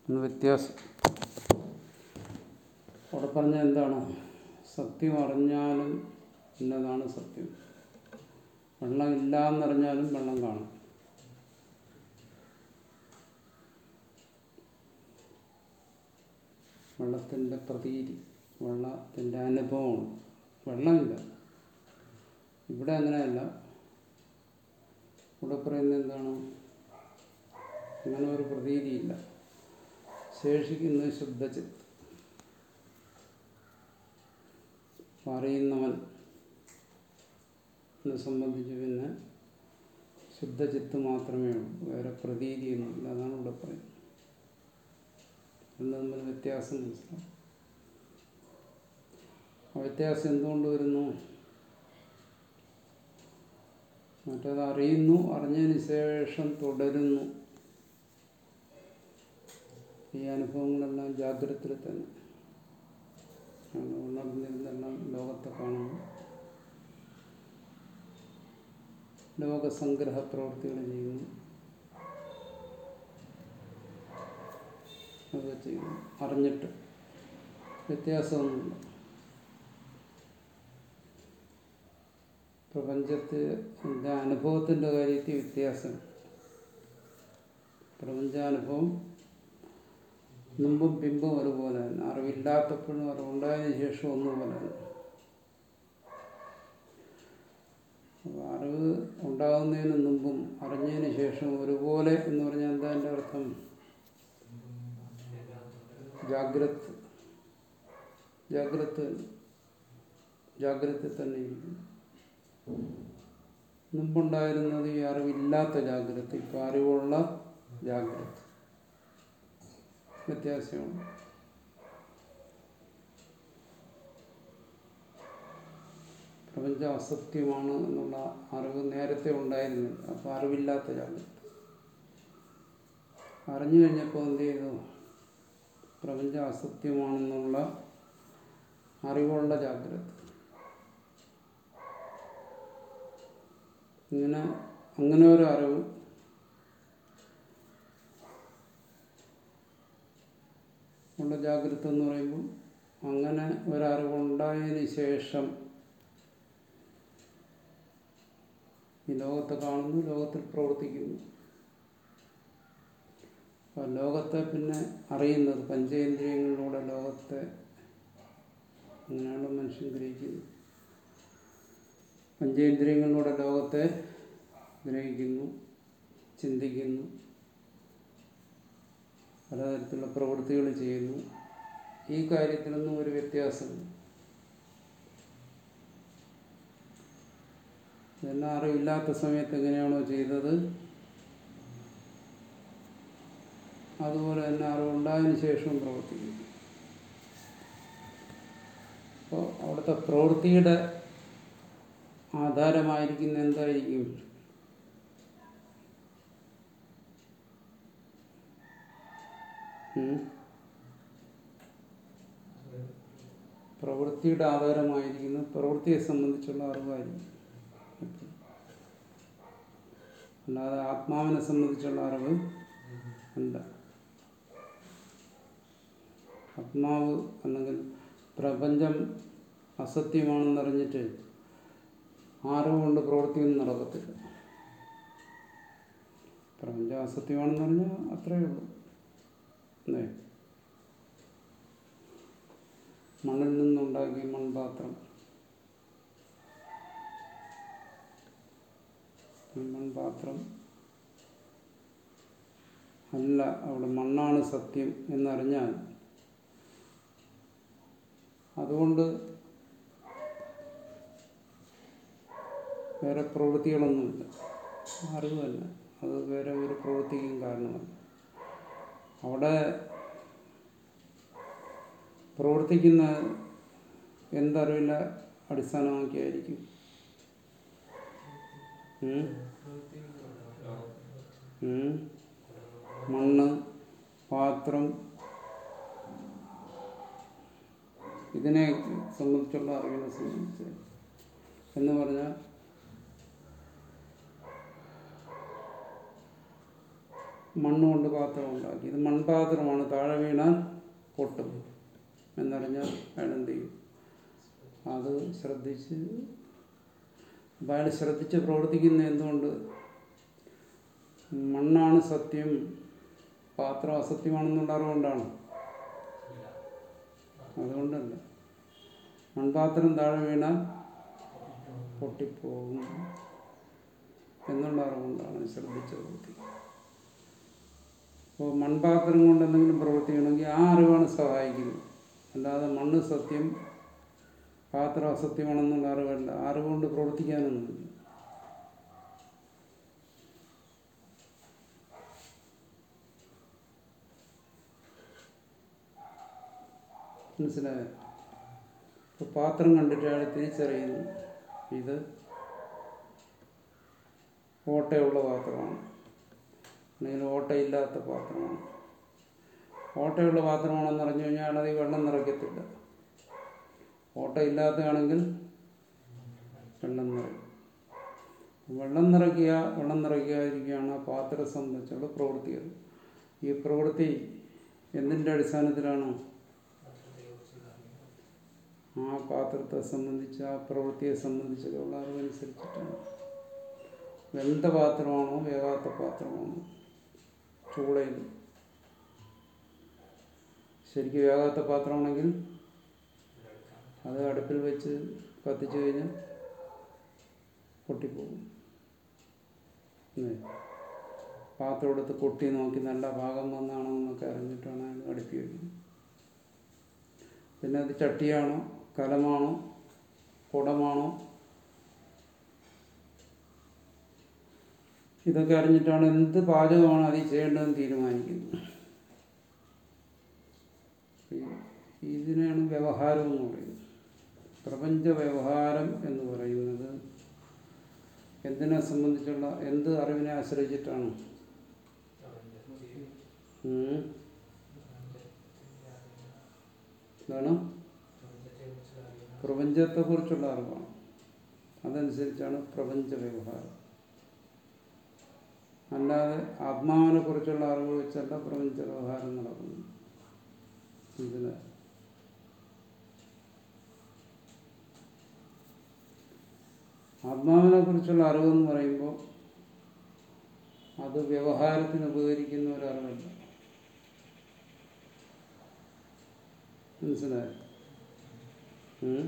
എന്ന് വ്യത്യാസം അവിടെ പറഞ്ഞ എന്താണ് സത്യം അറിഞ്ഞാലും ഇന്നതാണ് സത്യം വെള്ളം ഇല്ല എന്നറിഞ്ഞാലും വെള്ളം കാണും വെള്ളത്തിൻ്റെ പ്രതീതി വെള്ളത്തിൻ്റെ അനുഭവമാണ് വെള്ളമില്ല ഇവിടെ അങ്ങനെയല്ല ഇവിടെ പറയുന്നത് എന്താണ് അങ്ങനെ ഒരു പ്രതീതിയില്ല ശേഷിക്കുന്നത് ശുദ്ധചിത്ത് അറിയുന്നവൻ എന്നെ സംബന്ധിച്ച് പിന്നെ ശുദ്ധചിത്ത് മാത്രമേ ഉള്ളൂ വേറെ പ്രതീതിയൊന്നുമില്ല അതാണ് ഇവിടെ പറയുന്നത് രണ്ടും തമ്മിൽ വ്യത്യാസം മനസ്സിലാവും ആ വ്യത്യാസം എന്തുകൊണ്ട് വരുന്നു മറ്റേത് അറിയുന്നു അറിഞ്ഞതിന് ശേഷം തുടരുന്നു ഈ അനുഭവങ്ങളെല്ലാം ജാഗ്രതത്തിൽ തന്നെ ആണ് ഉണർന്നിരുന്നെല്ലാം ലോകത്തെ കാണുന്നു ലോകസംഗ്രഹ പ്രവൃത്തികൾ ചെയ്യുന്നു അത് ചെയ്യുന്നു അറിഞ്ഞിട്ട് വ്യത്യാസമൊന്നുമില്ല പ്രപഞ്ചത്തിൻ്റെ അനുഭവത്തിൻ്റെ കാര്യത്തിൽ വ്യത്യാസം പ്രപഞ്ചാനുഭവം മുമ്പും പിമ്പും ഒരുപോലെ തന്നെ അറിവില്ലാത്തപ്പോഴും അറിവുണ്ടായതിനു ശേഷം ഒന്നുപോലെ തന്നെ അപ്പോൾ അറിവ് ഉണ്ടാകുന്നതിന് മുമ്പും അറിഞ്ഞതിന് ശേഷം ഒരുപോലെ എന്ന് പറഞ്ഞാൽ എന്താ എൻ്റെ അർത്ഥം ജാഗ്രത് ജാഗ്രത് ജാഗ്രത തന്നെ ഇരിക്കുന്നു മുമ്പുണ്ടായിരുന്നത് ഈ അറിവില്ലാത്ത ജാഗ്രത ഇപ്പം അറിവുള്ള ജാഗ്രത വ്യത്യാസമാണ് പ്രപഞ്ചം അസത്യമാണ് എന്നുള്ള അറിവ് നേരത്തെ ഉണ്ടായിരുന്നില്ല അപ്പോൾ അറിവില്ലാത്ത ജാഗ്രത അറിഞ്ഞു കഴിഞ്ഞപ്പോൾ എന്ത് ചെയ്തു പ്രപഞ്ചം അസത്യമാണെന്നുള്ള അറിവുള്ള ജാഗ്രത ഇങ്ങനെ അങ്ങനെ ഒരു അറിവ് ഉള്ള ജാഗ്രത എന്ന് പറയുമ്പോൾ അങ്ങനെ ഒരറിവുണ്ടായതിന് ശേഷം ഈ ലോകത്തെ കാണുന്നു ലോകത്തിൽ പ്രവർത്തിക്കുന്നു അപ്പോൾ ലോകത്തെ പിന്നെ അറിയുന്നത് പഞ്ചേന്ദ്രിയങ്ങളിലൂടെ ലോകത്തെ അങ്ങനെയാണ് മനുഷ്യൻ ഗ്രഹിക്കുന്നത് പഞ്ചേന്ദ്രിയങ്ങളിലൂടെ ലോകത്തെ ഗ്രഹിക്കുന്നു ചിന്തിക്കുന്നു പലതരത്തിലുള്ള പ്രവൃത്തികൾ ചെയ്യുന്നു ഈ കാര്യത്തിലൊന്നും ഒരു വ്യത്യാസമില്ല ഇതെല്ലാം അറിവില്ലാത്ത സമയത്ത് എങ്ങനെയാണോ ചെയ്തത് അതുപോലെ തന്നെ അറിവുണ്ടായതിനു ശേഷവും പ്രവർത്തിക്കുന്നു അപ്പോൾ അവിടുത്തെ പ്രവൃത്തിയുടെ ആധാരമായിരിക്കുന്ന എന്തായിരിക്കും ഉം? പ്രവൃത്തിയുടെ ആധാരമായിരിക്കുന്ന പ്രവൃത്തിയെ സംബന്ധിച്ചുള്ള അറിവായിരിക്കും അല്ലാതെ ആത്മാവിനെ സംബന്ധിച്ചുള്ള അറിവ് അല്ല ആത്മാവ് അല്ലെങ്കിൽ പ്രപഞ്ചം അസത്യമാണെന്നറിഞ്ഞിട്ട് അറിവ് കൊണ്ട് പ്രവൃത്തിയൊന്നും നടക്കത്തില്ല പ്രപഞ്ചം അസത്യമാണെന്ന് പറഞ്ഞാൽ അത്രയേ ഉള്ളൂ അല്ലേ മണ്ണിൽ നിന്നുണ്ടാക്കിയ മൺപാത്രം ഈ മൺപാത്രം അല്ല അവിടെ മണ്ണാണ് സത്യം എന്നറിഞ്ഞാൽ അതുകൊണ്ട് വേറെ പ്രവൃത്തികളൊന്നുമില്ല അറിവ് തന്നെ അത് വേറെ ഒരു പ്രവൃത്തിക്കും കാരണമല്ല അവിടെ പ്രവർത്തിക്കുന്ന എന്തറിവില്ല അടിസ്ഥാനമാക്കിയായിരിക്കും ഉം? ഉം? മണ്ണ് പാത്രം ഇതിനെ സംബന്ധിച്ചുള്ള അറിവിനെ സംബന്ധിച്ച് എന്ന് പറഞ്ഞാൽ മണ്ണുകൊണ്ട് പാത്രം ഉണ്ടാക്കി ഇത് മൺപാത്രമാണ് താഴെ വീണാൽ പൊട്ടും എന്നറിഞ്ഞാൽ അയാൾ എന്ത് ചെയ്യും അത് ശ്രദ്ധിച്ച് അപ്പം അയാൾ ശ്രദ്ധിച്ച് പ്രവർത്തിക്കുന്ന എന്തുകൊണ്ട് മണ്ണാണ് സത്യം പാത്രം അസത്യമാണെന്നുള്ള അറിവുകൊണ്ടാണ് അതുകൊണ്ടല്ല മൺപാത്രം താഴെ വീണാൽ പൊട്ടിപ്പോകും എന്നുള്ള അറിവുകൊണ്ടാണ് ശ്രദ്ധിച്ച് പ്രവർത്തിക്കുന്നത് അപ്പോൾ മൺപാത്രം കൊണ്ട് എന്തെങ്കിലും പ്രവർത്തിക്കണമെങ്കിൽ ആ അറിവാണ് സഹായിക്കുന്നത് അല്ലാതെ മണ്ണ് സത്യം പാത്രം അസത്യമാണെന്നുള്ള അറിവല്ല ആ അറിവുകൊണ്ട് പ്രവർത്തിക്കാനൊന്നുമില്ല മനസ്സിലായോ ഇപ്പോൾ പാത്രം കണ്ടിട്ട് അയാൾ തിരിച്ചറിയുന്നു ഇത് ഓട്ടയുള്ള പാത്രമാണ് അല്ലെങ്കിൽ ഓട്ടയില്ലാത്ത പാത്രമാണ് ഓട്ടയുള്ള പാത്രമാണെന്ന് അറിഞ്ഞു കഴിഞ്ഞാൽ അയാളത് വെള്ളം നിറയ്ക്കത്തില്ല ഓട്ടയില്ലാത്തതാണെങ്കിൽ വെള്ളം നിറയും വെള്ളം നിറയ്ക്കുക വെള്ളം നിറയ്ക്കാതിരിക്കുകയാണ് ആ പാത്രത്തെ സംബന്ധിച്ചുള്ള പ്രവൃത്തികൾ ഈ പ്രവൃത്തി എന്തിൻ്റെ അടിസ്ഥാനത്തിലാണ് ആ പാത്രത്തെ സംബന്ധിച്ച് ആ പ്രവൃത്തിയെ സംബന്ധിച്ചൊക്കെയുള്ള അറിവനുസരിച്ചിട്ടാണ് വെന്ത പാത്രമാണോ വേകാത്ത പാത്രമാണോ ചൂളയിൽ ശരിക്കും വേകാത്ത പാത്രമാണെങ്കിൽ അത് അടുപ്പിൽ വെച്ച് കത്തിച്ചു കഴിഞ്ഞാൽ പൊട്ടിപ്പോകും അല്ലേ പാത്രം എടുത്ത് കൊട്ടി നോക്കി നല്ല പാകം വന്നാണോ എന്നൊക്കെ അറിഞ്ഞിട്ടാണ് അയാൾ അടുപ്പി വയ്ക്കുന്നത് പിന്നെ അത് ചട്ടിയാണോ കലമാണോ കുടമാണോ ഇതൊക്കെ അറിഞ്ഞിട്ടാണ് എന്ത് പാചകമാണ് അതിൽ ചെയ്യേണ്ടതെന്ന് തീരുമാനിക്കുന്നത് ഈ- ഇതിനെയാണ് വ്യവഹാരം എന്ന് പറയുന്നത് പ്രപഞ്ച വ്യവഹാരം എന്ന് പറയുന്നത് എന്തിനെ സംബന്ധിച്ചുള്ള എന്ത് അറിവിനെ ആശ്രയിച്ചിട്ടാണ് ഉം? എന്താണ് പ്രപഞ്ചത്തെക്കുറിച്ചുള്ള അറിവാണ് അതനുസരിച്ചാണ് പ്രപഞ്ച വ്യവഹാരം അല്ലാതെ ആത്മാവിനെ കുറിച്ചുള്ള അറിവ് വെച്ചല്ല പ്രപഞ്ച വ്യവഹാരം നടക്കുന്നു ഇതിന് ആത്മാവിനെ കുറിച്ചുള്ള അറിവെന്ന് പറയുമ്പോൾ അത് വ്യവഹാരത്തിന് ഉപകരിക്കുന്ന ഒരു അറിവല്ല മനസ്സിലായോ ഉം?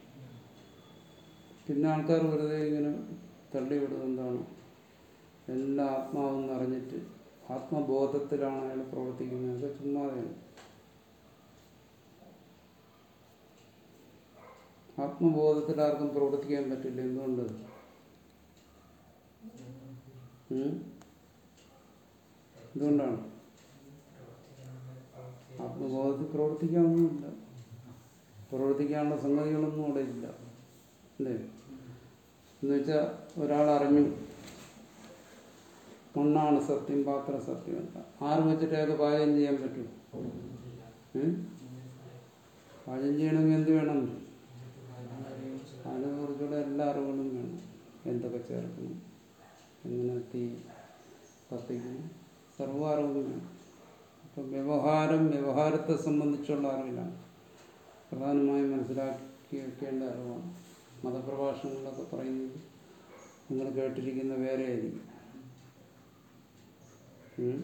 പിന്നെ ആൾക്കാർ വെറുതെ ഇങ്ങനെ തള്ളിവിടുന്നത് എന്താണ് എല്ലാ ആത്മാവെന്ന് അറിഞ്ഞിട്ട് ആത്മബോധത്തിലാണ് അയാൾ പ്രവർത്തിക്കുന്നത് അതൊക്കെ ചുമ്മാതെയാണ് ആത്മബോധത്തിൽ ആർക്കും പ്രവർത്തിക്കാൻ പറ്റില്ല എന്തുകൊണ്ട് ഉം? എന്തുകൊണ്ടാണ് ആത്മബോധത്തിൽ പ്രവർത്തിക്കാനൊന്നുമില്ല പ്രവർത്തിക്കാനുള്ള സംഗതികളൊന്നും അവിടെ ഇല്ല അല്ലേ എന്ന് വെച്ചാൽ ഒരാൾ അറിഞ്ഞു മണ്ണാണ് സത്യം പാത്രം സത്യമല്ല ആറ് വെച്ചിട്ട് അയാൾക്ക് പാചകം ചെയ്യാൻ പറ്റും ഉം? പാചകം ചെയ്യണമെങ്കിൽ എന്ത് വേണം അതിനെക്കുറിച്ചുള്ള എല്ലാ അറിവുകളും വേണം എന്തൊക്കെ ചേർക്കണം എങ്ങനെ തീ കത്തിക്കണം സർവ്വ അറിവും വേണം അപ്പം വ്യവഹാരം വ്യവഹാരത്തെ സംബന്ധിച്ചുള്ള അറിവിലാണ് പ്രധാനമായും മനസ്സിലാക്കി വെക്കേണ്ട അറിവാണ് മതപ്രഭാഷണങ്ങളൊക്കെ പറയുന്നത് നിങ്ങൾ കേട്ടിരിക്കുന്ന വേറെ ആയിരിക്കും ഉം?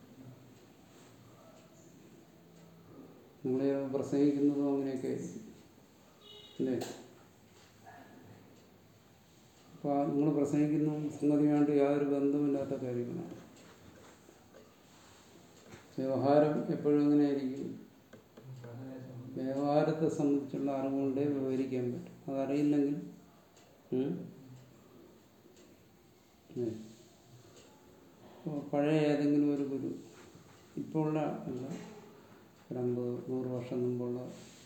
നിങ്ങൾ ചിലപ്പോൾ പ്രസംഗിക്കുന്നതും അങ്ങനെയൊക്കെ ആയിരിക്കും അല്ലേ അപ്പോൾ നിങ്ങൾ പ്രസംഗിക്കുന്ന സംഗതിയായിട്ട് യാതൊരു ബന്ധമില്ലാത്ത കാര്യങ്ങളാണ് വ്യവഹാരം എപ്പോഴും എങ്ങനെയായിരിക്കും വ്യവഹാരത്തെ സംബന്ധിച്ചുള്ള അറിവുകൊണ്ടേ വിവരിക്കാൻ പറ്റും അതറിയില്ലെങ്കിൽ ഉം? ഏ. ഇപ്പോൾ പഴയ ഏതെങ്കിലും ഒരു ഗുരു ഇപ്പോൾ ഉള്ള അല്ല ഒരു അമ്പത് നൂറ് വർഷം മുമ്പുള്ള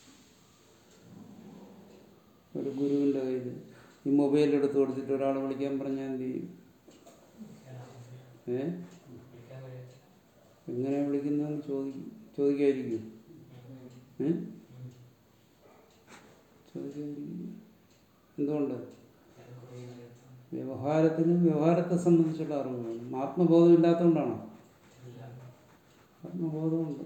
ഒരു ഗുരുവിൻ്റെ കയ്യിൽ ഈ മൊബൈൽ എടുത്ത് കൊടുത്തിട്ട് ഒരാൾ വിളിക്കാൻ പറഞ്ഞാൽ എന്ത് ചെയ്യും ഏ എങ്ങനെ വിളിക്കുന്നതെന്ന് ചോദിക്കും ചോദിക്കായിരിക്കും ഏ ചോദിക്കായിരിക്കും എന്തുകൊണ്ട് വ്യവഹാരത്തിന് വ്യവഹാരത്തെ സംബന്ധിച്ചുള്ള അറിവ് വേണം ആത്മബോധം ഇല്ലാത്തതുകൊണ്ടാണോ ആത്മബോധമുണ്ട്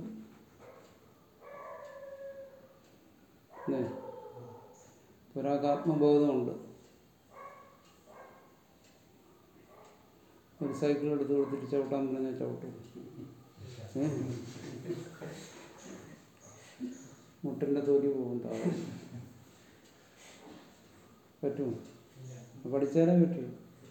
അല്ലേ ഒരാൾക്ക് ആത്മബോധമുണ്ട് ഒരു സൈക്കിൾ എടുത്ത് കൊടുത്തിട്ട് ചവിട്ടാൻ പറഞ്ഞാൽ ചവിട്ടും ഏ? മുട്ടിൻ്റെ തൊലി പോകും താഴെ പറ്റുമോ പഠിച്ചാലേ പറ്റൂ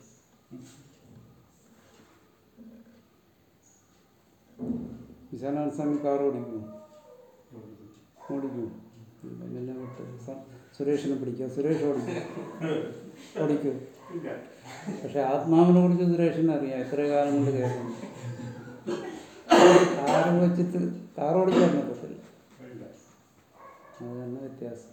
വിശാലാനന്ദ സ്വാമി കാർ ഓടിക്കുമോ ഓടിക്കും പിന്നെ വിട്ട് സ- സുരേഷിനെ പിടിക്കുക സുരേഷ് ഓടിക്കും ഓടിക്കും പക്ഷെ ആത്മാവിനെ കുറിച്ച് സുരേഷിന് അറിയാം എത്ര കാലം കൊണ്ട് കയറുന്നു കാർ വെച്ചിട്ട് കാർ ഓടിക്കാൻ പറ്റത്തില്ല അത് തന്നെ വ്യത്യാസം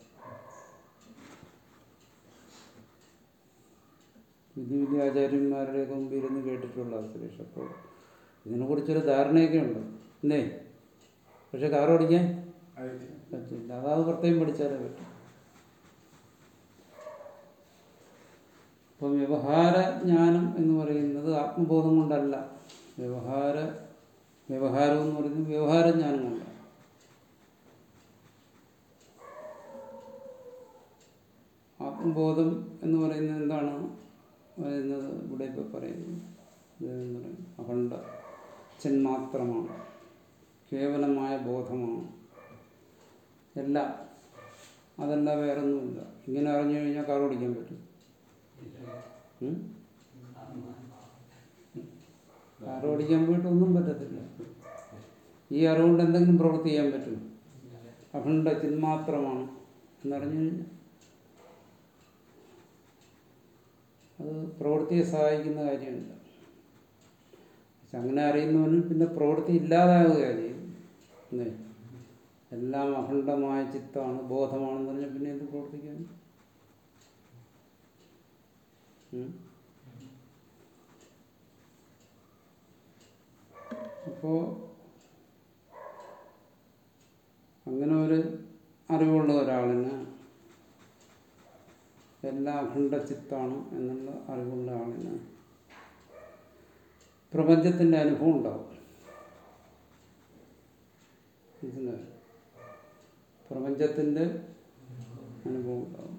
വിധി വിധി ആചാര്യന്മാരുടെയൊക്കെ മുമ്പിൽ ഇരുന്ന് കേട്ടിട്ടുള്ള സുരേഷ് അപ്പോൾ ഇതിനെക്കുറിച്ചൊരു ധാരണയൊക്കെ ഉണ്ട് അല്ലേ പക്ഷെ കാർ ഓടിക്കാൻ പറ്റില്ല അതാത് പ്രത്യേകം പഠിച്ചാലേ പറ്റും അപ്പം വ്യവഹാര ജ്ഞാനം എന്ന് പറയുന്നത് ആത്മബോധം കൊണ്ടല്ല വ്യവഹാര വ്യവഹാരം എന്ന് പറയുന്നത് വ്യവഹാര ജ്ഞാനം കൊണ്ടാണ് ആത്മബോധം എന്ന് പറയുന്നത് എന്താണ് പറയുന്നത് ഇവിടെ ഇപ്പോൾ പറയുന്നത് ഇത് എന്ന് പറയുന്നത് അഖണ്ഡ ചിന്മാത്രമാണ് കേവലമായ ബോധമാണ് എല്ലാം അതല്ല വേറൊന്നുമില്ല ഇങ്ങനെ അറിഞ്ഞു കഴിഞ്ഞാൽ കാർ ഓടിക്കാൻ പറ്റും ഉം? കാർ ഓടിക്കാൻ പോയിട്ട് ഒന്നും പറ്റത്തില്ല ഈ അറിവുകൊണ്ട് എന്തെങ്കിലും പ്രവൃത്തി ചെയ്യാൻ പറ്റും അഖണ്ഡ ചിന്മാത്രമാണ് എന്നറിഞ്ഞു കഴിഞ്ഞാൽ അത് പ്രവൃത്തിയെ സഹായിക്കുന്ന കാര്യമില്ല പക്ഷെ അങ്ങനെ അറിയുന്നവന് പിന്നെ പ്രവൃത്തി ഇല്ലാതാവുകയാണ് ചെയ്യും അല്ലേ എല്ലാം അഖണ്ഡമായ ചിത്തമാണ് ബോധമാണെന്ന് പറഞ്ഞാൽ പിന്നെ എന്ത് പ്രവർത്തിക്കാൻ ഉം? അപ്പോ അങ്ങനെ ഒരു അറിവുള്ള ഒരാളിന് എല്ലാം അഖണ്ഡചിത്താണ് എന്നുള്ള അറിവുള്ള ആളിന് പ്രപഞ്ചത്തിൻ്റെ അനുഭവം ഉണ്ടാവും മനസ്സിലായോ പ്രപഞ്ചത്തിൻ്റെ അനുഭവം ഉണ്ടാവും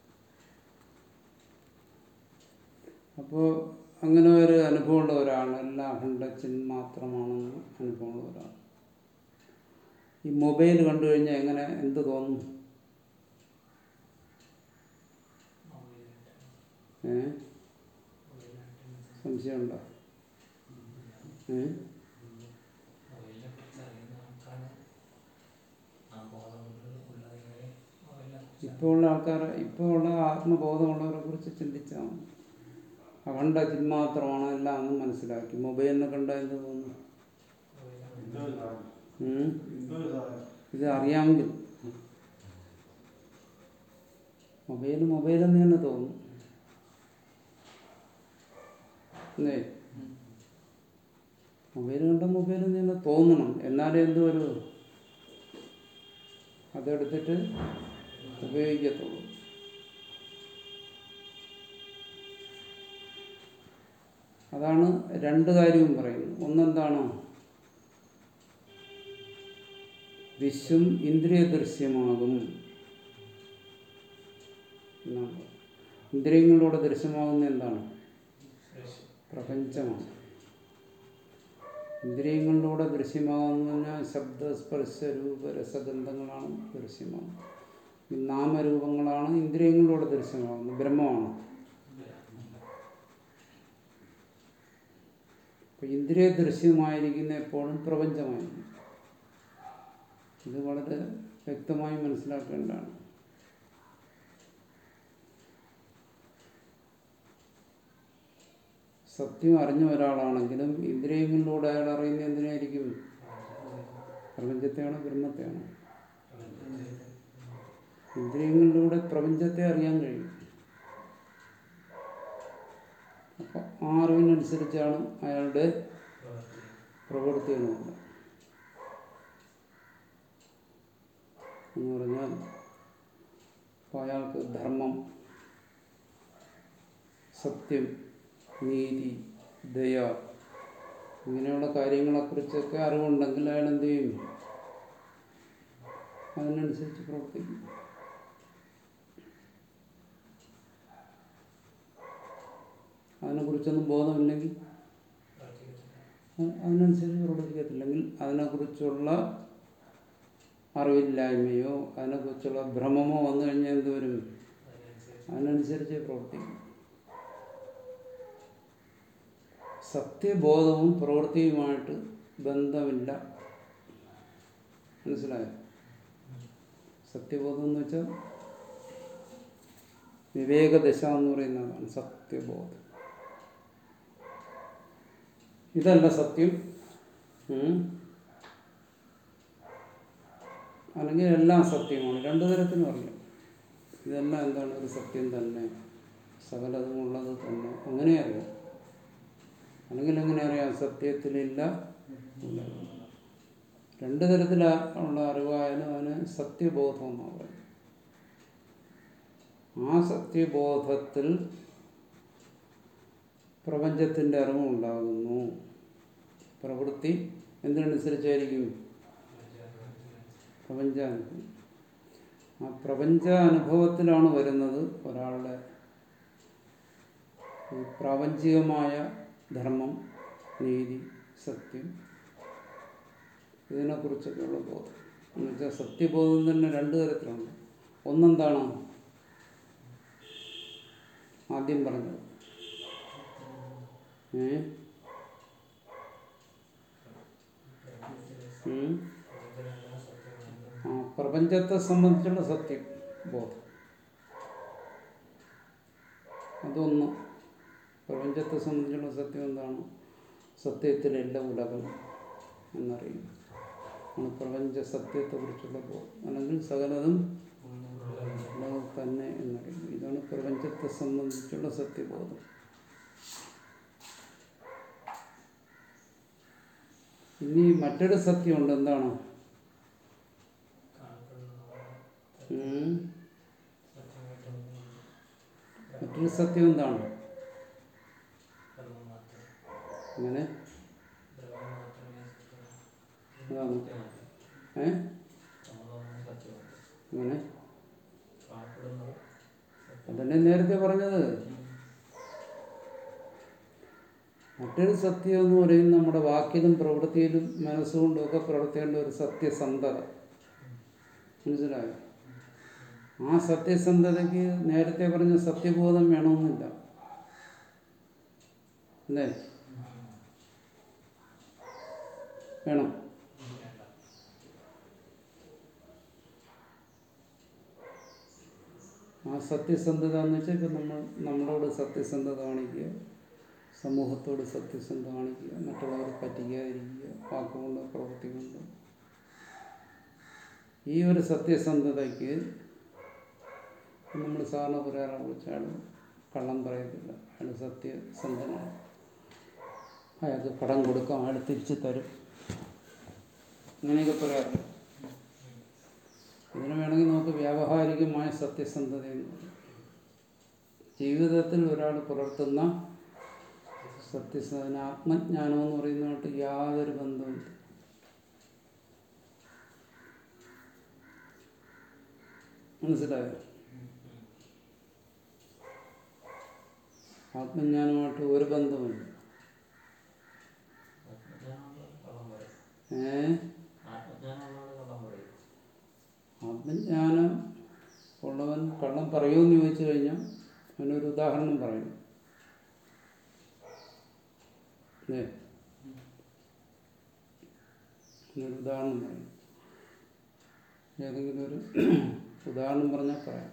അപ്പോൾ അങ്ങനെ ഒരു അനുഭവമുള്ള ഒരാൾ എല്ലാം അഖണ്ഡച്ചിൻ മാത്രമാണെന്ന് അനുഭവമുള്ള ഒരാൾ ഈ മൊബൈൽ കണ്ടു കഴിഞ്ഞാൽ എങ്ങനെ എന്ത് തോന്നും ഏ സംശയമുണ്ടോ ഏ ഇപ്പോൾ ഉള്ള ആൾക്കാർ ഇപ്പോൾ ഉള്ള ആത്മബോധമുള്ളവരെ കുറിച്ച് ചിന്തിച്ചാൽ മതി. അഖണ്ഡ ചിന്മാത്രമാണ് എല്ലാം എന്ന് മനസ്സിലാക്കി മൊബൈലിനെ കണ്ട എന്ത് തോന്നുന്നു ഉം? ഇത് അറിയാമെങ്കിൽ മൊബൈൽ മൊബൈൽ എന്ന് തന്നെ തോന്നും അല്ലേ മൊബൈൽ കണ്ട മൊബൈൽ എന്ന് തന്നെ തോന്നണം എന്നാലേ എന്ത് വരൂ അതെടുത്തിട്ട് ഉപയോഗിക്കത്തുള്ളൂ അതാണ് രണ്ട് കാര്യവും പറയുന്നത് ഒന്നെന്താണ് വിശ്വം ഇന്ദ്രിയ ദൃശ്യമാകും എന്നാണ് ഇന്ദ്രിയങ്ങളിലൂടെ ദൃശ്യമാകുന്ന എന്താണ് പ്രപഞ്ചമാണ് ഇന്ദ്രിയങ്ങളിലൂടെ ദൃശ്യമാകുന്ന പറഞ്ഞാൽ ശബ്ദ സ്പർശ രൂപ രസഗന്ധങ്ങളാണ് ദൃശ്യമാകുന്നത് ഈ നാമരൂപങ്ങളാണ് ഇന്ദ്രിയങ്ങളിലൂടെ ദൃശ്യമാകുന്നത് ബ്രഹ്മമാണ് അപ്പൊ ഇന്ദ്രിയ ദൃശ്യമായിരിക്കുന്ന എപ്പോഴും പ്രപഞ്ചമായിരിക്കും ഇത് വളരെ വ്യക്തമായി മനസ്സിലാക്കേണ്ടതാണ് സത്യം അറിഞ്ഞ ഒരാളാണെങ്കിലും ഇന്ദ്രിയങ്ങളിലൂടെ അയാൾ അറിയുന്ന എന്തിനായിരിക്കും പ്രപഞ്ചത്തെയാണോ ബ്രഹ്മത്തെയാണോ ഇന്ദ്രിയങ്ങളിലൂടെ പ്രപഞ്ചത്തെ അറിയാൻ കഴിയും അപ്പൊ ആ അറിവിനനുസരിച്ചാണ് അയാളുടെ പ്രവൃത്തികളുണ്ട് എന്ന് പറഞ്ഞാൽ അപ്പോൾ അയാൾക്ക് ധർമ്മം സത്യം നീതി ദയ ഇങ്ങനെയുള്ള കാര്യങ്ങളെക്കുറിച്ചൊക്കെ അറിവുണ്ടെങ്കിൽ അയാൾ എന്ത് ചെയ്യും അതിനനുസരിച്ച് പ്രവർത്തിക്കും അതിനെക്കുറിച്ചൊന്നും ബോധമില്ലെങ്കിൽ അ- അതിനനുസരിച്ച് പ്രവർത്തിക്കത്തില്ലെങ്കിൽ അതിനെക്കുറിച്ചുള്ള അറിവില്ലായ്മയോ അതിനെക്കുറിച്ചുള്ള ഭ്രമമോ വന്നു കഴിഞ്ഞാൽ എന്ത് വരും അതിനനുസരിച്ച് പ്രവർത്തിക്കും സത്യബോധവും പ്രവൃത്തിയുമായിട്ട് ബന്ധമില്ല മനസ്സിലായോ സത്യബോധം എന്ന് വെച്ചാൽ വിവേകദശ എന്ന് പറയുന്നതാണ് സത്യബോധം ഇതല്ല സത്യം ഉം. അല്ലെങ്കിൽ എല്ലാം സത്യമാണ് രണ്ടു തരത്തിലും അറിയാം ഇതെല്ലാം എന്താണ് ഒരു സത്യം തന്നെ സകലതുമുള്ളത് തന്നെ അങ്ങനെ അറിയാം അല്ലെങ്കിൽ എങ്ങനെ അറിയാം സത്യത്തിലില്ല ഇല്ല. രണ്ട് തരത്തിലുള്ള അറിവായാലും അതിന് സത്യബോധം എന്നാണ് പറയുന്നത് ആ സത്യബോധത്തിൽ പ്രപഞ്ചത്തിൻ്റെ അറിവുണ്ടാകുന്നു പ്രവൃത്തി എന്തിനനുസരിച്ചായിരിക്കും പ്രപഞ്ചാനുഭവം ആ പ്രപഞ്ചാനുഭവത്തിലാണ് വരുന്നത് ഒരാളുടെ ഈ പ്രാപഞ്ചികമായ ധർമ്മം നീതി സത്യം ഇതിനെക്കുറിച്ചൊക്കെയുള്ള ബോധം എന്ന് വെച്ചാൽ സത്യബോധം തന്നെ രണ്ട് തരത്തിലുണ്ട് ഒന്നെന്താണ് ആദ്യം പറഞ്ഞത് ഏ ഉം. ആ പ്രപഞ്ചത്തെ സംബന്ധിച്ചുള്ള സത്യം ബോധം അതൊന്ന് പ്രപഞ്ചത്തെ സംബന്ധിച്ചുള്ള സത്യം എന്താണ് സത്യത്തിലല്ല ഉലകം എന്നറിയും ആണ് പ്രപഞ്ച സത്യത്തെക്കുറിച്ചുള്ള ബോധം അല്ലെങ്കിൽ സകലതും ഉലകം തന്നെ എന്നറിയും ഇതാണ് പ്രപഞ്ചത്തെ സംബന്ധിച്ചുള്ള സത്യബോധം ഇനി മറ്റൊരു സത്യമുണ്ട് എന്താണ് ഉം. മറ്റൊരു സത്യം എന്താണ് അങ്ങനെ അതാണ് ഏ അങ്ങനെ അതന്നെ നേരത്തെ പറഞ്ഞത് മറ്റൊരു സത്യം എന്ന് പറയുന്നത് നമ്മുടെ വാക്കിലും പ്രവൃത്തിയിലും മനസ്സുകൊണ്ടും ഒക്കെ പ്രവർത്തിക്കേണ്ട ഒരു സത്യസന്ധത മനസ്സിലായോ ആ സത്യസന്ധതയ്ക്ക് നേരത്തെ പറഞ്ഞ സത്യബോധം വേണമെന്നില്ല അല്ലേ വേണം ആ സത്യസന്ധത എന്ന് വെച്ചാൽ ഇപ്പം നമ്മൾ നമ്മളോട് സത്യസന്ധത കാണിക്കുക സമൂഹത്തോട് സത്യസന്ധത കാണിക്കുക മറ്റുള്ളവരെ പറ്റിക്കാതിരിക്കുക വാക്കുകൊണ്ട് പ്രവൃത്തി കൊണ്ട് ഈ ഒരു സത്യസന്ധതയ്ക്ക് നമ്മൾ സാറിന് പറയാറെ കുറിച്ച് അയാൾ കള്ളം പറയത്തില്ല അയാൾ സത്യസന്ധനാണ് അയാൾക്ക് കടം കൊടുക്കാം അയാൾ തിരിച്ചു തരും അങ്ങനെയൊക്കെ പറയാറുണ്ട് ഇതിന് വേണമെങ്കിൽ നമുക്ക് വ്യാവഹാരികമായ സത്യസന്ധത എന്ന് പറയും ജീവിതത്തിൽ ഒരാൾ പുലർത്തുന്ന സത്യസന്ധന ആത്മജ്ഞാനം എന്ന് പറയുന്നതായിട്ട് യാതൊരു ബന്ധവുമില്ല മനസ്സിലായോ ആത്മജ്ഞാനമായിട്ട് ഒരു ബന്ധമില്ല ഏ ആത്മജ്ഞാനം ഉള്ളവൻ കള്ളം പറയുമെന്ന് ചോദിച്ചു കഴിഞ്ഞാൽ അവനൊരു ഉദാഹരണം പറയും അല്ലേ ഒരു ഉദാഹരണം പറയും ഏതെങ്കിലും ഒരു ഉദാഹരണം പറഞ്ഞാൽ പറയാം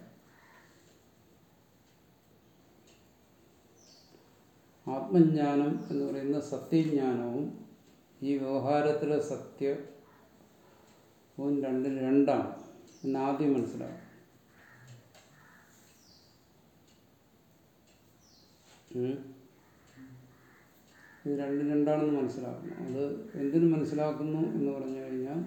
ആത്മജ്ഞാനം എന്ന് പറയുന്ന സത്യജ്ഞാനവും ഈ വ്യവഹാരത്തിലെ സത്യവും രണ്ടും രണ്ടാണ് എന്ന് ആദ്യം മനസ്സിലാവും ഉം. ഇത് രണ്ടും രണ്ടാണെന്ന് മനസ്സിലാക്കണം അത് എന്തിനു മനസ്സിലാക്കുന്നു എന്ന് പറഞ്ഞു കഴിഞ്ഞാൽ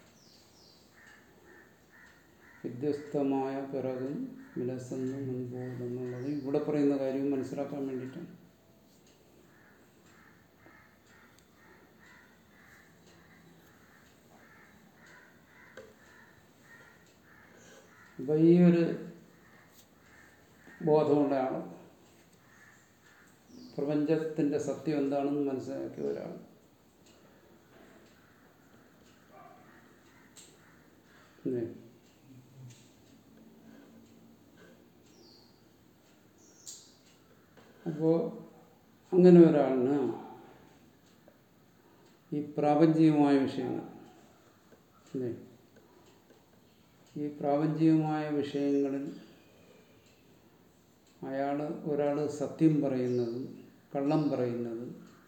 വ്യത്യസ്തമായ പിറകും വിലസെന്നും മുൻപോകും എന്നുള്ളത് ഇവിടെ പറയുന്ന കാര്യം മനസ്സിലാക്കാൻ വേണ്ടിയിട്ടാണ് അപ്പോൾ ഈ ഒരു ബോധമുള്ള ആൾ പ്രപഞ്ചത്തിൻ്റെ സത്യം എന്താണെന്ന് മനസ്സിലാക്കിയ ഒരാൾ ഇല്ലേ? അപ്പോൾ അങ്ങനെ ഒരാളിന് ഈ പ്രാപഞ്ചികമായ വിഷയങ്ങൾ അല്ലേ ഈ പ്രാപഞ്ചികമായ വിഷയങ്ങളിൽ അയാൾ ഒരാൾ സത്യം പറയുന്നതും കള്ളം പറയുന്നതും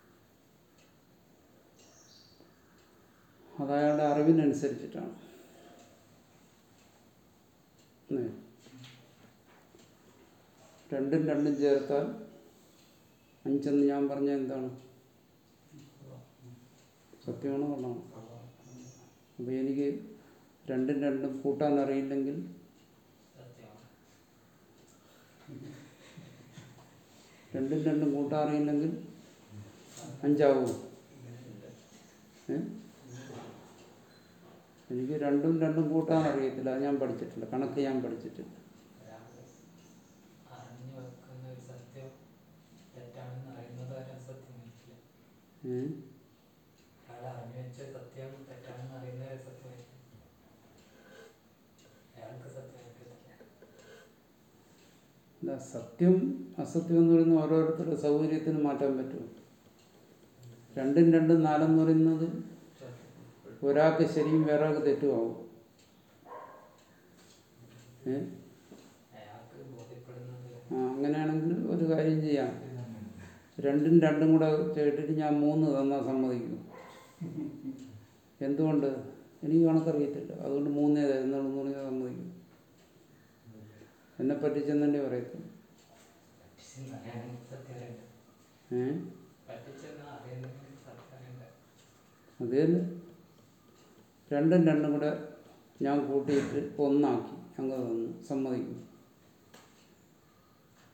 അതയാളുടെ അറിവിനനുസരിച്ചിട്ടാണ് അല്ലേ? രണ്ടും രണ്ടും ചേർത്താൽ അഞ്ചെന്ന് ഞാൻ പറഞ്ഞ എന്താണ് സത്യമാണോ കള്ളമാണോ അപ്പോൾ എനിക്ക് രണ്ടും രണ്ടും കൂട്ടാൻ അറിയില്ലെങ്കിൽ രണ്ടും രണ്ടും കൂട്ടാൻ അറിയില്ലെങ്കിൽ അഞ്ചാവൂ ഏ എനിക്ക് രണ്ടും രണ്ടും കൂട്ടാൻ അറിയത്തില്ല അത് ഞാൻ പഠിച്ചിട്ടില്ല കണക്ക് ഞാൻ പഠിച്ചിട്ടില്ല അറിഞ്ഞു വെക്കുന്ന ഒരു സത്യം തെറ്റാണെന്ന് അറിയുന്നത് വരെ സത്യമായിരിക്കില്ല ഏ അയാൾ അറിഞ്ഞു വെച്ച സത്യം തെറ്റാണെന്ന് അറിയുന്നവരെ സത്യമായിരിക്കും അയാൾക്ക് സത്യമായിരിക്കില്ല അല്ല സത്യം അസത്യം എന്ന് പറയുന്നത് ഓരോരുത്തരുടെ സൗകര്യത്തിന് മാറ്റാൻ പറ്റും രണ്ടും രണ്ടും നാലെന്ന് പറയുന്നത് ഒരാൾക്ക് ശരിയും വേറൊരാൾക്ക് തെറ്റുമാവും ഏ അയാൾക്ക് ബോധ്യപ്പെടുന്നത് ആ, അങ്ങനെയാണെങ്കിൽ ഒരു കാര്യം ചെയ്യാം രണ്ടും രണ്ടും കൂടെ കേട്ടിട്ട് ഞാൻ മൂന്ന് തന്നാൽ സമ്മതിക്കും എന്തുകൊണ്ട് എനിക്ക് കണക്കറിയത്തില്ല അതുകൊണ്ട് മൂന്നേ തരുന്നുള്ളൂ എന്ന് പറഞ്ഞാൽ സമ്മതിക്കും എന്നെ പറ്റിച്ചെന്നെ പറയത്തില്ല പറ്റിച്ചെന്നറിയാൻ സത്യം അറിയണ്ട ഏ പറ്റിച്ചെന്ന് അറിയുന്നെങ്കിൽ സത്യം അറിയണ്ട അത് തന്നെ രണ്ടും രണ്ടും കൂടെ ഞാൻ കൂട്ടിയിട്ട് ഒന്നാക്കി അങ്ങ് തന്നു സമ്മതിക്കും